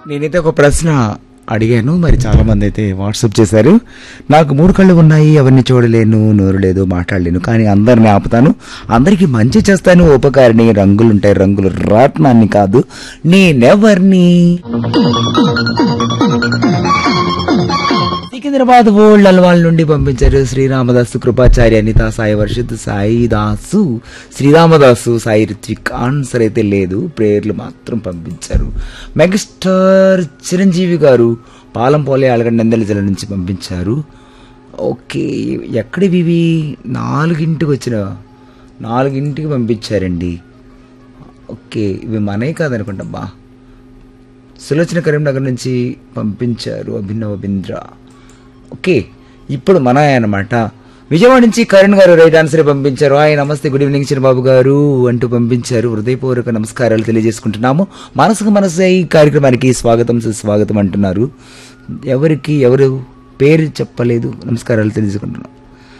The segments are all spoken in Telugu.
నేనైతే ఒక ప్రశ్న అడిగాను మరి చాలా మంది అయితే వాట్సాప్ చేశారు నాకు మూడు కళ్ళు ఉన్నాయి ఎవరిని చూడలేను నోరు లేదు మాట్లాడలేను కానీ అందరిని ఆపుతాను అందరికీ మంచి చేస్తాను ఉపకారిణి రంగులుంటాయి రంగులు రాట్నాన్ని కాదు నేనెవర్ని సికింద్రాబాద్ ఓల్డ్ అల్వాల్ నుండి పంపించారు శ్రీరామదాసు కృపాచార్య అనిత సాయి వర్షిత్ సాయి దాసు శ్రీరామదాసు సాయి రిత్విక్ ఆన్సర్ అయితే లేదు ప్రేయర్లు మాత్రం పంపించారు మెగాస్టార్ చిరంజీవి గారు పాలంపోలే అలగడ్డ నందల జిల్లా నుంచి పంపించారు ఓకే ఎక్కడివి ఇవి నాలుగింటికి వచ్చిన నాలుగింటికి పంపించారండి ఓకే ఇవి మనే కాదనుకుంటా బా సులోచన కరీంనగర్ నుంచి పంపించారు అభినవ్ బింద్ర ఓకే ఇప్పుడు మన అనమాట విజయవాడ నుంచి కరణ్ గారు రైట్ ఆన్సర్ పంపించారు హాయ్ నమస్తే గుడ్ ఈవినింగ్ చిరబాబు గారు అంటూ పంపించారు హృదయపూర్వక నమస్కారాలు తెలియజేసుకుంటున్నాము మనసుకు మనసు ఈ కార్యక్రమానికి స్వాగతం సుస్వాగతం అంటున్నారు ఎవరికి ఎవరు పేరు చెప్పలేదు నమస్కారాలు తెలియజేసుకుంటున్నాం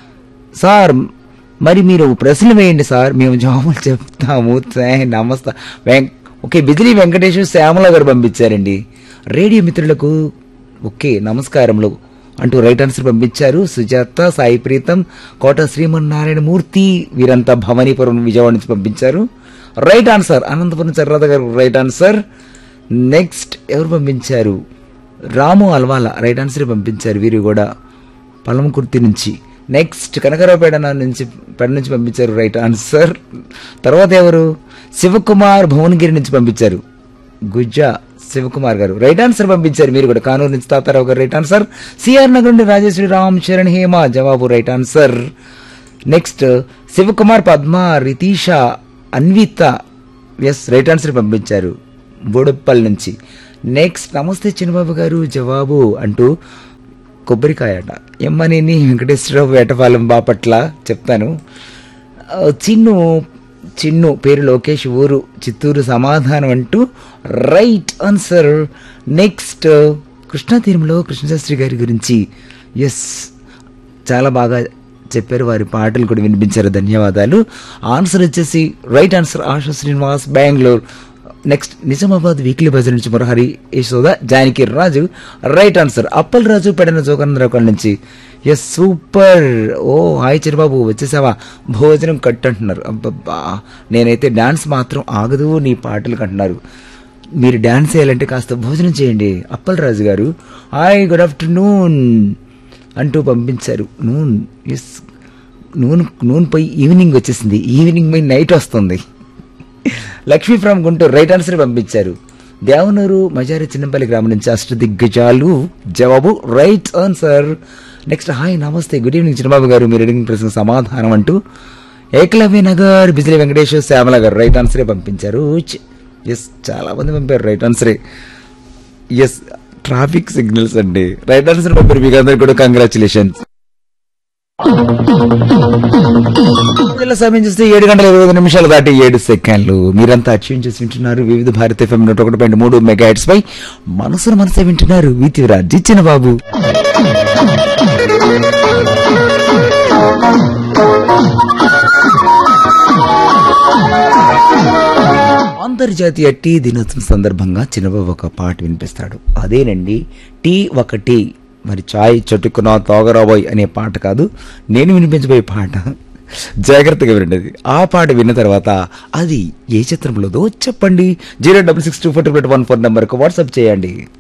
సార్ మరి మీరు ప్రశ్నలు వేయండి సార్ మేము జవాబులు చెప్తాము థాయ్ నమస్తే వెంక్ ఓకే బిజిలీ వెంకటేశ్వర శ్యామల గారు పంపించారండి రేడియో మిత్రులకు ఓకే నమస్కారములు అంటూ రైట్ ఆన్సర్ పంపించారు సుజాత సాయి ప్రీతం కోట శ్రీమన్నారాయణ మూర్తి వీరంతా భవానీపురం విజయవాడ నుంచి పంపించారు రైట్ ఆన్సర్ అనంతపురం చర్రాధ గారు రైట్ ఆన్సర్ నెక్స్ట్ ఎవరు పంపించారు రాము అల్వాల రైట్ ఆన్సర్ పంపించారు వీరు కూడా పలమకుర్తి నుంచి నెక్స్ట్ కనకరావుపేట నుంచి పేట నుంచి పంపించారు రైట్ ఆన్సర్ తర్వాత ఎవరు శివకుమార్ భువనగిరి నుంచి పంపించారు గుజ్జా శివకుమార్ గారు రైట్ ఆన్సర్ పంపించారు మీరు కూడా కానూరు నుంచి తాతారావు గారు రైట్ ఆన్సర్ సిఆర్ నగర్ నుండి రాజేశ్వరి రామ్ చరణ్ హేమ జవాబు right answer next Sivakumar Padma Ritisha Anvitha yes right answer పంపించారు బోడప్పల్ నుంచి నెక్స్ట్ నమస్తే చిన్నబాబు గారు జవాబు అంటూ కొబ్బరికాయట ఎమ్మనేని వెంకటేశ్వరరావు వేటపాలెం బాపట్ల చెప్తాను ఆ, చిన్ను చిన్ను పేరు లోకేష్ ఊరు చిత్తూరు సమాధానం అంటూ రైట్ ఆన్సర్ నెక్స్ట్ కృష్ణా తీరంలో కృష్ణశాస్త్రి గారి గురించి ఎస్ చాలా బాగా చెప్పారు వారి పాటలు కూడా వినిపించారు ధన్యవాదాలు ఆన్సర్ వచ్చేసి right answer Asha Srinivas Bengaluru next Nizamabad weekly బజార్ నుంచి మురహరి యశోద జానకి రాజు రైట్ ఆన్సర్ అప్పల్ రాజు పెడన జోగనందరావు కాళ్ళ నుంచి ఎస్ సూపర్ ఓ హాయ్ చిరబాబు వచ్చేసావా భోజనం కట్ అంటున్నారు అబ్బబ్బా నేనైతే డాన్స్ మాత్రం ఆగదు నీ పాటలు కంటున్నారు మీరు డాన్స్ చేయాలంటే కాస్త భోజనం చేయండి అప్పల్ రాజు గారు హాయ్ గుడ్ ఆఫ్టర్నూన్ అంటూ పంపించారు నూన్ ఎస్ నూనె నూనె పోయి ఈవినింగ్ వచ్చేసింది ఈవినింగ్ పోయి నైట్ వస్తుంది Lakshmi from Guntur right answer పంపించారు దేవనూరు మజారి చిన్నపల్లి గ్రామం నుంచి అష్ట దిగ్గజాలు జవాబు రైట్ ఆన్సర్ నెక్స్ట్ హాయ్ నమస్తే గుడ్ ఈవినింగ్ చిన్నబాబు గారు మీరు అడిగిన ప్రశ్న సమాధానం అంటూ ఏకలవ్య నగర్ బిజిలీ వెంకటేశ్వర శ్యామల గారు రైట్ ఆన్సరే పంపించారు ఎస్ చాలా మంది పంపారు రైట్ ఆన్సరే ఎస్ ట్రాఫిక్ సిగ్నల్స్ అండి రైట్ ఆన్సర్ పంపారు మీకు అందరికి కూడా కంగ్రాచులేషన్స్ జిల్లా సమయం చూస్తే ఏడు గంటల ఇరవై ఐదు నిమిషాలు దాటి ఏడు సెకండ్లు మీరంతా అచీవ్ చేసి వింటున్నారు వివిధ భారత ఎఫ్ఎం నూట ఒకటి పాయింట్ మూడు మెగా హెడ్స్ పై మనసును మనసే వింటున్నారు వీతివిరాజ్ ఇచ్చిన బాబు అంతర్జాతీయ టీ దినోత్సవం సందర్భంగా చిన్నబాబు ఒక పాట వినిపిస్తాడు అదేనండి టీ ఒక టీ మరి చాయ్ చటుక్కున తోగరాబోయ్ అనే పాట కాదు నేను వినిపించబోయే పాట జాగ్రత్తగా వినండి ఆ పాట విన్న తర్వాత అది ఏ చిత్రంలోదో చెప్పండి zero double six two four one four నెంబర్కు వాట్సాప్ చేయండి